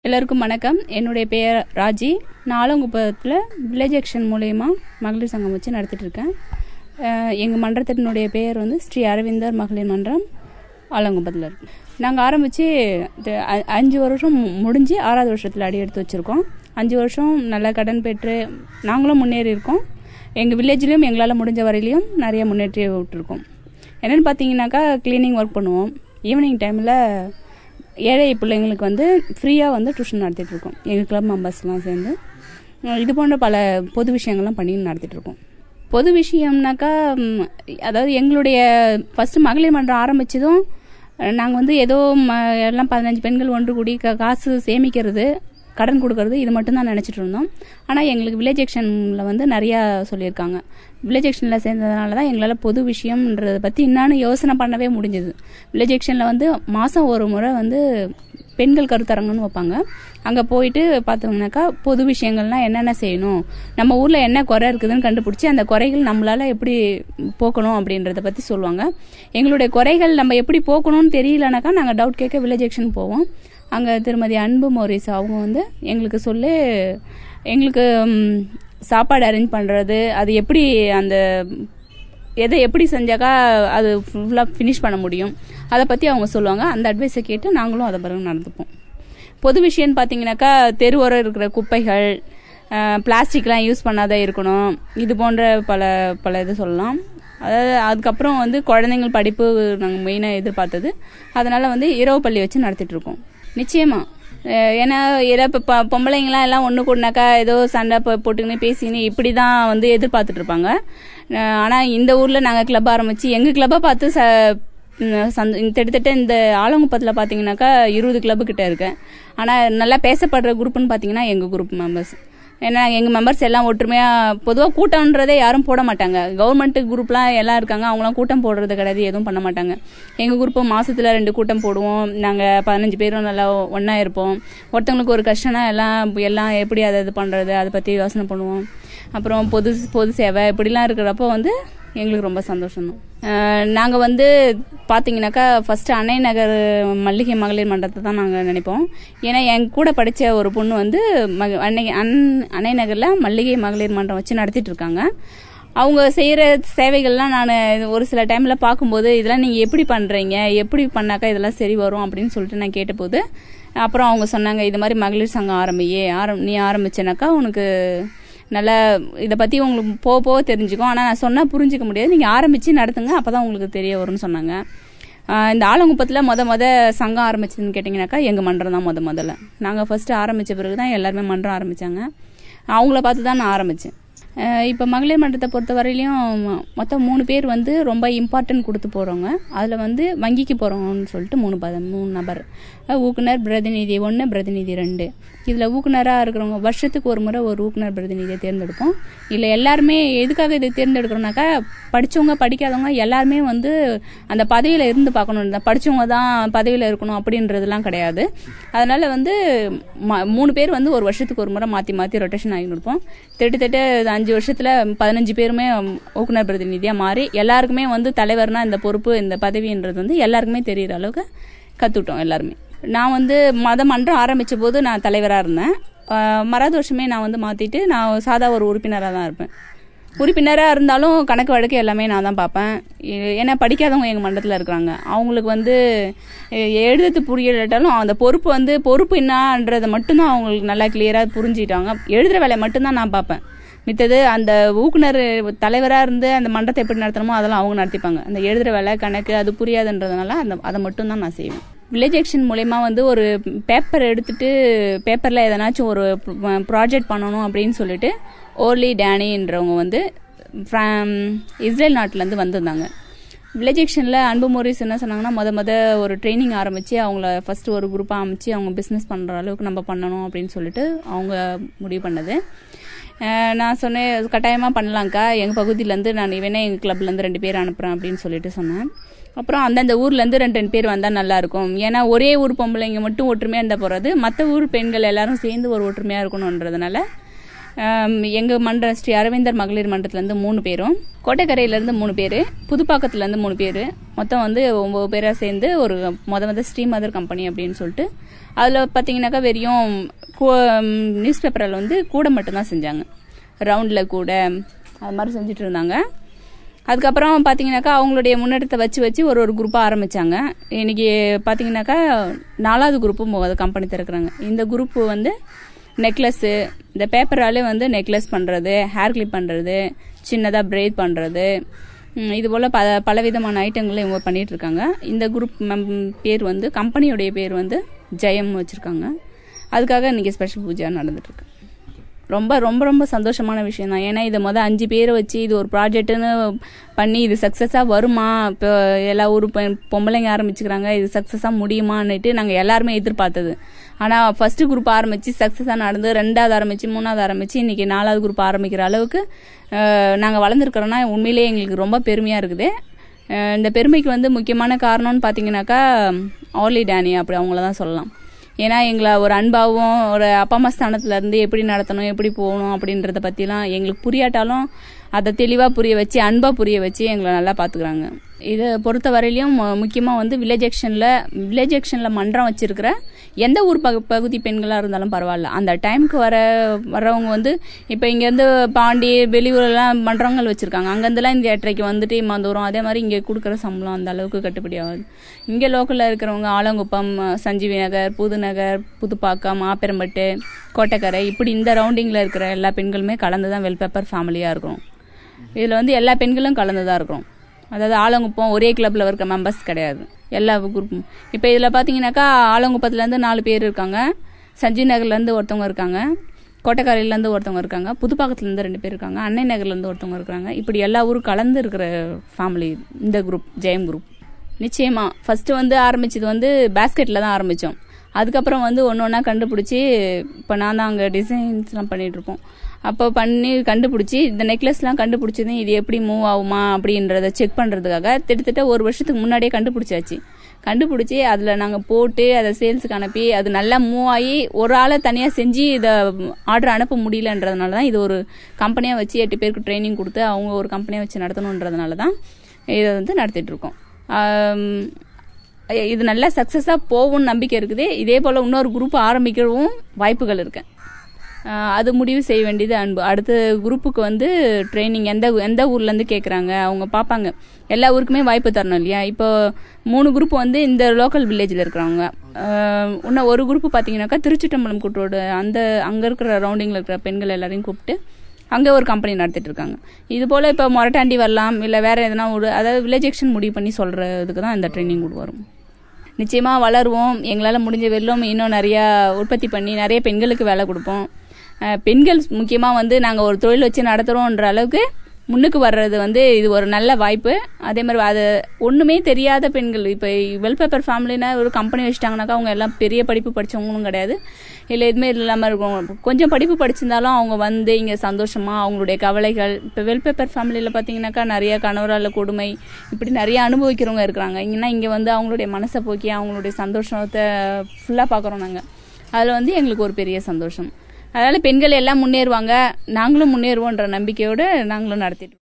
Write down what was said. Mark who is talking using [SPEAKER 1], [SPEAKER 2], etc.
[SPEAKER 1] எல்லாருக்கும் வணக்கம் என்னுடைய பெயர் ராஜி நாலங்குப்பத்தில் வில்லேஜ் ஆக்ஷன் மூலயமா மகளிர் சங்கம் வச்சு நடத்திட்டு இருக்கேன் எங்கள் மன்றத்தினுடைய பெயர் வந்து ஸ்ரீ அரவிந்தர் மகளிர் மன்றம் ஆலங்குப்பத்தில் இருக்கு நாங்கள் ஆரம்பித்து அஞ்சு வருஷம் முடிஞ்சு ஆறாவது வருஷத்தில் அடி எடுத்து வச்சுருக்கோம் அஞ்சு வருஷம் நல்ல கடன் பெற்று நாங்களும் முன்னேறி இருக்கோம் எங்கள் வில்லேஜ்லேயும் எங்களால் முடிஞ்ச வரையிலையும் நிறைய முன்னேற்றி விட்டுருக்கோம் என்னென்னு பார்த்தீங்கன்னாக்கா க்ளீனிங் ஒர்க் பண்ணுவோம் ஈவினிங் டைமில் ஏழை பிள்ளைங்களுக்கு வந்து ஃப்ரீயாக வந்து டியூஷன் நடத்திட்டு இருக்கோம் எங்கள் கிளப் மெம்பர்ஸ்லாம் சேர்ந்து அஹ் இது போன்ற பல பொது விஷயங்கள்லாம் பண்ணி நடத்திட்டு இருக்கோம் பொது விஷயம்னாக்கா ம், அதாவது எங்களுடைய ஃபஸ்ட்டு மகளிர் மன்றம் ஆரம்பித்ததும் நாங்கள் வந்து ஏதோ ம எல்லாம் பதினஞ்சு பெண்கள் ஒன்று கூடி கா- காசு சேமிக்கிறது கடன் கொடுக்கறது இது மட்டும்தான் நினச்சிட்டு இருந்தோம் ஆனால் எங்களுக்கு வில்லேஜ் ஆக்ஷனில் வந்து நிறையா சொல்லியிருக்காங்க வில்லேஜ் ஆக்ஷனில் சேர்ந்ததுனால தான் எங்களால் பொது விஷயம்ன்றதை பற்றி என்னான்னு யோசனை பண்ணவே முடிஞ்சது வில்லேஜ் ஆக்ஷனில் வந்து மாதம் ஒரு முறை வந்து பெண்கள் கருத்தரங்கன்னு வைப்பாங்க அங்கே போயிட்டு பார்த்தோம்னாக்கா பொது விஷயங்கள்லாம் என்னென்ன செய்யணும் நம்ம ஊரில் என்ன குறை இருக்குதுன்னு கண்டுபிடிச்சி அந்த குறைகள் நம்மளால் எப்படி போக்கணும் அப்படின்றத பற்றி சொல்லுவாங்க எங்களுடைய குறைகள் நம்ம எப்படி போக்கணும்னு தெரியலனாக்கா நாங்கள் டவுட் கேட்க வில்லேஜ் ஆக்ஷன் போவோம் அங்கே திருமதி அன்பு மோரிஸ் அவங்க வந்து எங்களுக்கு சொல்லி எங்களுக்கு ம், சாப்பாடு அரேஞ்ச் பண்ணுறது அது எப்படி அந்த எதை எப்படி செஞ்சாக்கா அது ஃபுல்லாக ஃபினிஷ் பண்ண முடியும் அதை பற்றி அவங்க சொல்லுவாங்க அந்த அட்வைஸை கேட்டு நாங்களும் அதை பிறகு நடந்துப்போம் பொது விஷயம்னு பார்த்தீங்கன்னாக்கா தெருவோரம் இருக்கிற குப்பைகள் பிளாஸ்டிக்லாம் யூஸ் பண்ணாத இருக்கணும் இது போன்ற பல பல இது சொல்லலாம் அதாவது அதுக்கப்புறம் வந்து குழந்தைங்கள் படிப்பு நாங்கள் மெயினாக எதிர்பார்த்தது அதனால் வந்து இரவு பள்ளி வச்சு நடத்திட்டு இருக்கோம் நிச்சயமா அஹ் ஏன்னா ஏதோ இப்போ பொ- பொம்பளைங்களாம் எல்லாம் ஒன்று கூடனாக்கா ஏதோ சண்டை போ- போட்டுக்கின்னு பேசிக்கின்னு இப்படி தான் வந்து எதிர்பார்த்துட்டு இருப்பாங்க ஆனால் இந்த ஊரில் நாங்கள் கிளப் ஆரம்பித்து எங்கள் கிளப்பை பார்த்து ச உம் சந்த இந்த கிட்டத்தட்ட இந்த ஆலங்குப்பத்தில் பார்த்தீங்கன்னாக்கா இருபது கிளப்பு கிட்ட இருக்கேன் ஆனால் நல்லா பேசப்படுற குரூப்னு பார்த்தீங்கன்னா எங்கள் குரூப் மெம்பர்ஸ் ஏன்னா எங்கள் மெம்பர்ஸ் எல்லாம் ஒற்றுமையாக பொதுவாக கூட்டம்ன்றதே யாரும் போட மாட்டாங்க கவர்மெண்ட் குரூப்லாம் எல்லாம் இருக்காங்க அவங்களாம் கூட்டம் போடுறது கிடையாது எதுவும் பண்ண மாட்டாங்க எங்கள் குரூப்பு மாசத்துல ரெண்டு கூட்டம் போடுவோம் நாங்கள் பதினஞ்சு பேரும் நல்லா ஒன்றா இருப்போம் ஒருத்தவங்களுக்கு ஒரு கஷ்டம்னா எல்லாம் எல்லாம் எப்படி அதை இது பண்ணுறது அதை பற்றி யோசனை பண்ணுவோம் அப்புறம் பொது பொது சேவை இப்படிலாம் இருக்கிறப்போ வந்து எங்களுக்கு ரொம்ப சந்தோஷம் தான் நாங்கள் வந்து பார்த்தீங்கன்னாக்கா ஃபஸ்ட்டு அன்னை நகர் மல்லிகை மகளிர் மன்றத்தை தான் நாங்கள் நினைப்போம் ஏன்னா என் கூட படித்த ஒரு பொண்ணு வந்து மக அன்னை அன் அன்னை நகரில் மல்லிகை மகளிர் மன்றம் வச்சு நடத்திட்டு இருக்காங்க அவங்க செய்கிற சேவைகள்லாம் நான் ஒரு சில டைமில் பார்க்கும்போது இதெல்லாம் நீங்கள் எப்படி பண்ணுறீங்க எப்படி பண்ணாக்கா இதெல்லாம் சரி வரும் அப்படின்னு சொல்லிட்டு நான் கேட்டபோது அப்புறம் அவங்க சொன்னாங்க இது மாதிரி மகளிர் சங்கம் ஆரம்பியே ஆரம் நீ ஆரம்பிச்சேனாக்கா உனக்கு நல்லா இதை பற்றி உங்களுக்கு போக போக தெரிஞ்சுக்கும் ஆனால் நான் சொன்னால் புரிஞ்சிக்க முடியாது நீங்கள் ஆரம்பித்து நடத்துங்க அப்போ தான் உங்களுக்கு தெரிய வரும்னு சொன்னாங்க ஆஹ் இந்த ஆலங்குப்பத்தில் மொத மொத சங்கம் ஆரம்பிச்சதுன்னு கேட்டிங்கனாக்கா எங்கள் மன்றம் தான் முத முதல்ல நாங்கள் ஃபஸ்ட்டு ஆரம்பித்த பிறகு தான் எல்லாருமே மன்றம் ஆரம்பித்தாங்க அவங்கள பார்த்து தான் நான் ஆரம்பித்தேன் இப்போ மகளிர் மன்றத்தை பொறுத்த வரையிலையும் மொ- மொத்தம் மூணு பேர் வந்து ரொம்ப இம்பார்ட்டன்ட் கொடுத்து போகிறவங்க அதில் வந்து வங்கிக்கு போகிறவங்கன்னு சொல்லிட்டு மூணு பத மூணு நபர் அஹ் ஊக்குனர் பிரதிநிதி ஒன்று பிரதிநிதி ரெண்டு இதில் ஊக்குனராக இருக்கிறவங்க வருஷத்துக்கு ஒரு முறை ஒரு ஊக்குனர் பிரதிநிதியை தேர்ந்தெடுப்போம் இல்லை எல்லாருமே எதுக்காக இதை தேர்ந்தெடுக்கிறோம்னாக்கா படித்தவங்க படிக்காதவங்க எல்லாருமே வந்து அந்த பதவியில் இருந்து பார்க்கணும் இந்த படித்தவங்க தான் பதவியில் இருக்கணும் அப்படின்றதுலாம் கிடையாது அதனால் வந்து ம- மூணு பேர் வந்து ஒரு வருஷத்துக்கு ஒரு முறை மாற்றி மாற்றி ரொட்டேஷன் ஆகி இருப்போம் திட்டத்தட்ட இது அஞ்சு வருஷத்தில் பதினஞ்சு பேருமே ஊக்குனர் பிரதிநிதியாக மாறி எல்லாருக்குமே வந்து தலைவர்னா இந்த பொறுப்பு இந்த பதவின்றது வந்து எல்லாருக்குமே தெரிகிற அளவுக்கு கற்றுக்கிட்டோம் எல்லாருமே நான் வந்து மத மன்றம் ஆரம்பித்த போது நான் தலைவராக இருந்தேன் ஆஹ் மறாவது வருஷமே நான் வந்து மாற்றிட்டு நான் சாதா ஒரு உறுப்பினராக தான் இருப்பேன் உறுப்பினராக இருந்தாலும் கணக்கு வழக்கு எல்லாமே நான் தான் பார்ப்பேன் ஏ- ஏன்னா படிக்காதவங்க எங்கள் மண்டலத்தில் இருக்கிறாங்க அவங்களுக்கு வந்து எ- எழுதுறது புரியலட்டாலும் அந்த பொறுப்பு வந்து பொறுப்பு என்னன்றதை மட்டும்தான் அவங்களுக்கு நல்லா கிளியராக புரிஞ்சுக்கிட்டாங்க எழுதுகிற வேலையை மட்டும்தான் நான் பார்ப்பேன் மித்தது அந்த ஊக்குனர் தலைவராக இருந்து அந்த மன்றத்தை எப்படி நடத்தணுமோ அதெல்லாம் அவங்க நடத்திப்பாங்க அந்த எழுதுகிற வேலை கணக்கு அது புரியாதுன்றதுனால அந்த அதை மட்டும்தான் நான் செய்வேன் வில்லேஜ் ஆக்ஷன் மூலயமா வந்து ஒரு பேப்பர் எடுத்துட்டு பேப்பரில் எதனாச்சும் ஒரு ப்ராஜெக்ட் பண்ணணும் அப்படின்னு சொல்லிட்டு ஓர்லி டேனின்றவங்க வந்து ஃப்ரம் இஸ்ரேல் நாட்டிலேருந்து வந்திருந்தாங்க வில்லேஜ் ஆக்ஷனில் அன்பு மோரிஸ் என்ன சொன்னாங்கன்னா முத முத ஒரு ட்ரைனிங் ஆரம்பித்து அவங்கள ஃபஸ்ட்டு ஒரு குரூப்பாக அமைச்சு அவங்க பிஸ்னஸ் பண்ணுற அளவுக்கு நம்ம பண்ணணும் அப்படின்னு சொல்லிட்டு அவங்க முடிவு பண்ணது அஹ் நான் சொன்னேன் கட்டாயமாக பண்ணலாங்க்கா எங்கள் பகுதியிலேருந்து நான் வேணா எங்கள் கிளப்லேருந்து ரெண்டு பேர் அனுப்புகிறேன் அப்படின்னு சொல்லிட்டு சொன்னேன் அப்புறம் அந்தந்த ஊர்லேருந்து ரெண்டு ரெண்டு பேர் வந்தால் நல்லாயிருக்கும் ஏன்னா ஒரே ஊர் பொம்பளைங்க மட்டும் ஒற்றுமையாக இருந்தால் போகிறது மற்ற ஊர் பெண்கள் எல்லாரும் சேர்ந்து ஒரு ஒற்றுமையாக இருக்கணுன்றதுனால எங்கள் மன்ற ஸ்ரீ அரவிந்தர் மகளிர் மன்றத்துலேருந்து மூணு பேரும் கோட்டைக்கரையிலேருந்து மூணு பேர் புதுப்பாக்கத்துலேருந்து மூணு பேர் மொத்தம் வந்து ஒம்பது பேராக சேர்ந்து ஒரு மொத மொதல் ஸ்ரீ மதர் கம்பெனி அப்படின்னு சொல்லிட்டு அதில் பார்த்தீங்கன்னாக்கா வெறியும் நியூஸ் பேப்பரில் வந்து கூட மட்டும்தான் செஞ்சாங்க ரவுண்டில் கூட அது மாதிரி செஞ்சுட்டு இருந்தாங்க அதுக்கப்புறம் பார்த்தீங்கன்னாக்கா அவங்களுடைய முன்னேற்றத்தை வச்சு வச்சு ஒரு ஒரு குரூப்பாக ஆரம்பித்தாங்க இன்றைக்கி பார்த்தீங்கன்னாக்கா நாலாவது குரூப்பும் அது கம்பெனி திறக்கிறாங்க இந்த குரூப்பு வந்து நெக்லஸ்ஸு இந்த பேப்பராலே வந்து நெக்லஸ் பண்ணுறது ஹேர் கிளிப் பண்ணுறது சின்னதாக பிரெய்ட் பண்ணுறது இது போல் பல பலவிதமான ஐட்டங்களை இவங்க பண்ணிகிட்டு இருக்காங்க இந்த குரூப் மெம் பேர் வந்து கம்பெனியுடைய பேர் வந்து ஜெயம் வச்சுருக்காங்க அதுக்காக இன்றைக்கி ஸ்பெஷல் பூஜை நடந்துட்டுருக்கு ரொம்ப ரொம்ப ரொம்ப சந்தோஷமான விஷயம் தான் ஏன்னா இதை மொதல் அஞ்சு பேரை வச்சு இது ஒரு ப்ராஜெக்ட்டுன்னு பண்ணி இது சக்ஸஸாக வருமா இப்போ எல்லா ஊர் பொம்பளைங்க ஆரம்பிச்சுக்கிறாங்க இது சக்ஸஸாக முடியுமான்னுட்டு நாங்கள் எல்லாருமே எதிர்பார்த்தது ஆனால் ஃபஸ்ட்டு குரூப் ஆரம்பித்து சக்ஸஸாக நடந்து ரெண்டாவது ஆரம்பித்து மூணாவது ஆரம்பித்து இன்றைக்கி நாலாவது குரூப் ஆரம்பிக்கிற அளவுக்கு நாங்கள் வளர்ந்துருக்கிறோன்னா உண்மையிலேயே எங்களுக்கு ரொம்ப பெருமையாக இருக்குது இந்த பெருமைக்கு வந்து முக்கியமான காரணம்னு பார்த்தீங்கன்னாக்கா ஆர்லி டேனி அப்படி அவங்கள தான் சொல்லலாம் ஏன்னா எங்களை ஒரு அன்பாகவும் ஒரு அப்பா அம்மா ஸ்தானத்துலேருந்து எப்படி நடத்தணும் எப்படி போகணும் அப்படின்றத பற்றிலாம் எங்களுக்கு புரியாட்டாலும் அதை தெளிவாக புரிய வச்சு அன்பாக புரிய வச்சு எங்களை நல்லா பார்த்துக்குறாங்க இதை பொறுத்த வரையிலையும் முக்கியமாக வந்து வில்லேஜ் எக்ஷனில் வில்லேஜ் எக்ஷனில் மன்றம் வச்சிருக்கிற எந்த ஊர் பகு பகுதி பெண்களாக இருந்தாலும் பரவாயில்ல அந்த டைமுக்கு வர வர்றவங்க வந்து இப்போ இங்கேருந்து பாண்டி வெளியூர்லாம் மன்றங்கள் வச்சுருக்காங்க அங்கேருந்துலாம் இந்த எட்டரைக்கு வந்துட்டு மாந்தோறும் அதே மாதிரி இங்கே கொடுக்குற சம்பளம் அந்த அளவுக்கு கட்டுப்படி ஆகாது இங்கே லோக்கலில் இருக்கிறவங்க ஆலங்குப்பம் சஞ்சீவி நகர் புதுநகர் புதுப்பாக்கம் ஆப்பெரம்பட்டு கோட்டைக்கரை இப்படி இந்த ரவுண்டிங்கில் இருக்கிற எல்லா பெண்களுமே கலந்து தான் வெல் பேப்பர் ஃபேமிலியாக இருக்கிறோம் இதில் வந்து எல்லா பெண்களும் கலந்து தான் இருக்கிறோம் அதாவது ஆலங்குப்பம் ஒரே கிளப்பில் இருக்க மெம்பர்ஸ் கிடையாது எல்லா குரூப்பும் இப்போ இதில் பார்த்தீங்கன்னாக்கா ஆலங்குப்பத்துலேருந்து நாலு பேர் இருக்காங்க சஞ்சீவ் நகர்லேருந்து ஒருத்தவங்க இருக்காங்க கோட்டைக்காரையிலேருந்து ஒருத்தவங்க இருக்காங்க புதுப்பாக்கத்துலேருந்து ரெண்டு பேர் இருக்காங்க அன்னை நகர்லேருந்து ஒருத்தவங்க இருக்கிறாங்க இப்படி எல்லா ஊரும் கலந்து இருக்கிற ஃபேமிலி இந்த குரூப் ஜெயம் குரூப் நிச்சயமா ஃபஸ்ட்டு வந்து ஆரம்பிச்சது வந்து பேஸ்கெட்டில் தான் ஆரம்பித்தோம் அதுக்கப்புறம் வந்து ஒன்று ஒன்றா கண்டுபிடிச்சி இப்போ நான் தான் அங்கே டிசைன்ஸ்லாம் பண்ணிகிட்ருப்போம் அப்போ பண்ணி கண்டுபிடிச்சி இந்த நெக்லஸ்லாம் கண்டுபிடிச்சது இது எப்படி மூவ் ஆகுமா அப்படின்றத செக் பண்ணுறதுக்காக திட்டத்தட்ட ஒரு வருஷத்துக்கு முன்னாடியே கண்டுபிடிச்சாச்சு கண்டுபிடிச்சி அதில் நாங்கள் போட்டு அதை சேல்ஸுக்கு அனுப்பி அது நல்லா மூவ் ஆகி ஒரு ஆளை தனியாக செஞ்சு இதை ஆர்டர் அனுப்ப முடியலன்றதுனால தான் இது ஒரு கம்பெனியாக வச்சு எட்டு பேருக்கு ட்ரைனிங் கொடுத்து அவங்க ஒரு கம்பெனியாக வச்சு நடத்தணுன்றதுனால தான் இதை வந்து நடத்திட்டு இருக்கோம் இது நல்லா சக்ஸஸாக போகும்னு நம்பிக்கை இருக்குது இதே போல் இன்னொரு குரூப் ஆரம்பிக்கவும் வாய்ப்புகள் இருக்கு அது முடிவு செய்ய வேண்டியது அன்பு அடுத்த குரூப்புக்கு வந்து ட்ரைனிங் எந்த எந்த ஊர்லேருந்து கேட்குறாங்க அவங்க பார்ப்பாங்க எல்லா ஊருக்குமே வாய்ப்பு தரணும் இல்லையா இப்போ மூணு குரூப் வந்து இந்த லோக்கல் வில்லேஜில் இருக்கிறவங்க இன்னும் ஒரு குரூப் பார்த்தீங்கன்னாக்கா திருச்சிட்டம்பலம் கூட்டோடு அந்த அங்கே இருக்கிற ரவுண்டிங்கில் இருக்கிற பெண்கள் எல்லாரையும் கூப்பிட்டு அங்கே ஒரு கம்பெனி நடத்திட்டு இருக்காங்க இது போல் இப்போ மொரட்டாண்டி வரலாம் இல்லை வேறு எதனா ஒரு அதாவது வில்லேஜ் எக்ஷன் முடிவு பண்ணி சொல்கிறதுக்கு தான் இந்த ட்ரைனிங் வரும் நிச்சயமாக வளருவோம் எங்களால் முடிஞ்ச வெள்ளம் இன்னும் நிறையா உற்பத்தி பண்ணி நிறைய பெண்களுக்கு வேலை கொடுப்போம் பெண்கள் முக்கியமாக வந்து நாங்கள் ஒரு தொழில் வச்சு நடத்துகிறோன்ற அளவுக்கு முன்னுக்கு வர்றது வந்து இது ஒரு நல்ல வாய்ப்பு அதே மாதிரி அது ஒன்றுமே தெரியாத பெண்கள் இப்போ வெல் பேப்பர் ஃபேமிலினா ஒரு கம்பெனி வச்சுட்டாங்கனாக்கா அவங்க எல்லாம் பெரிய படிப்பு படித்தவங்களும் கிடையாது இல்லை எதுவுமே இல்லாமல் இருக்கும் கொஞ்சம் படிப்பு படிச்சிருந்தாலும் அவங்க வந்து இங்கே சந்தோஷமாக அவங்களுடைய கவலைகள் இப்போ வெல் பேப்பர் ஃபேமிலியில் பார்த்தீங்கன்னாக்கா நிறைய கணவரால் கொடுமை இப்படி நிறைய அனுபவிக்கிறவங்க இருக்கிறாங்க இங்கன்னா இங்கே வந்து அவங்களுடைய மனசை போக்கி அவங்களுடைய சந்தோஷத்தை ஃபுல்லாக பார்க்குறோம் நாங்கள் அதில் வந்து எங்களுக்கு ஒரு பெரிய சந்தோஷம் அதனால் பெண்கள் எல்லாம் முன்னேறுவாங்க நாங்களும் முன்னேறுவோன்ற நம்பிக்கையோடு நாங்களும் நடத்திட்டு